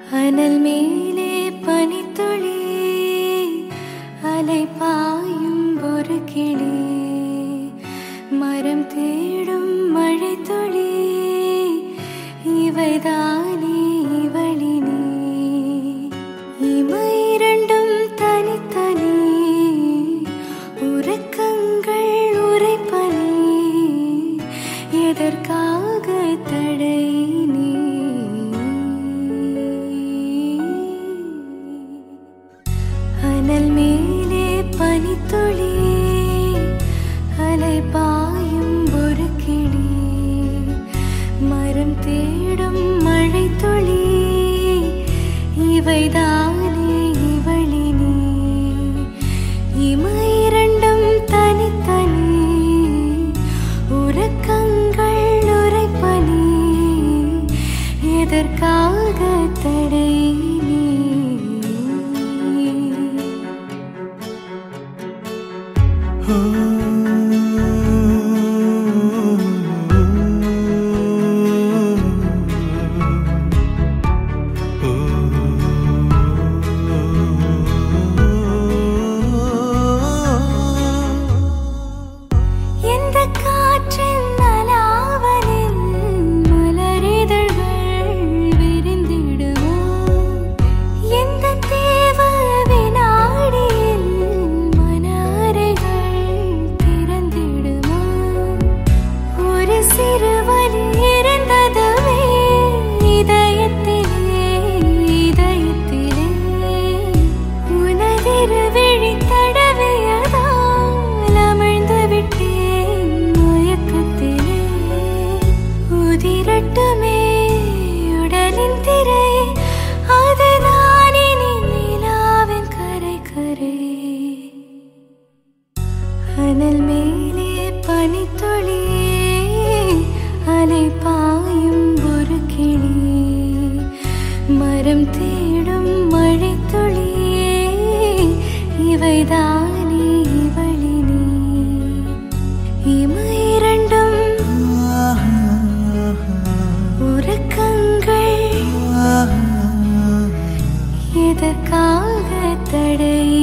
அனல் மேலே பனித்துளி அலை பாயும் ஒரு கிளி மரம் தேடும் மழை துளி இவைதானே இவளினே இமை இரண்டும் தனித்தனி உறக்கங்கள் உரைப்பனி எதற்காக தடை நீ அனல் மேலே பனித்துளி அலை பாயும் ஒரு கிளி மரம் தேடும் மழை துளி இவைதானே இவளினே இமை இரண்டும் தனித்தனி உறக்கங்கள் உரைப்பனி எதற்காக தடை நீ எந்த காற்றின் அலாவலில் மலரிதழ்கள் விரிந்திடுமோ எந்த தேவ வினாடியில் மன அறைகள் திறந்திடுமோ ஒரு சிறு வலி இருந்ததுவே இதயத்திலே இதயத்திலே உனதிரு விழி தடவியதால் அமிழ்ந்து விட்டேன் மயக்கத்திலே உதிரட்டுமே உடலின் திரை அதுதான் இனி நிலாவின் கரை கரை அனல் மேலே பனித்துளி அலை பாயும் ஒரு கிளி மரம் தேடும் மழை துளி இவைதானே இவளினே இமை இரண்டும் உறக்கங்கள் எதற்காக தடை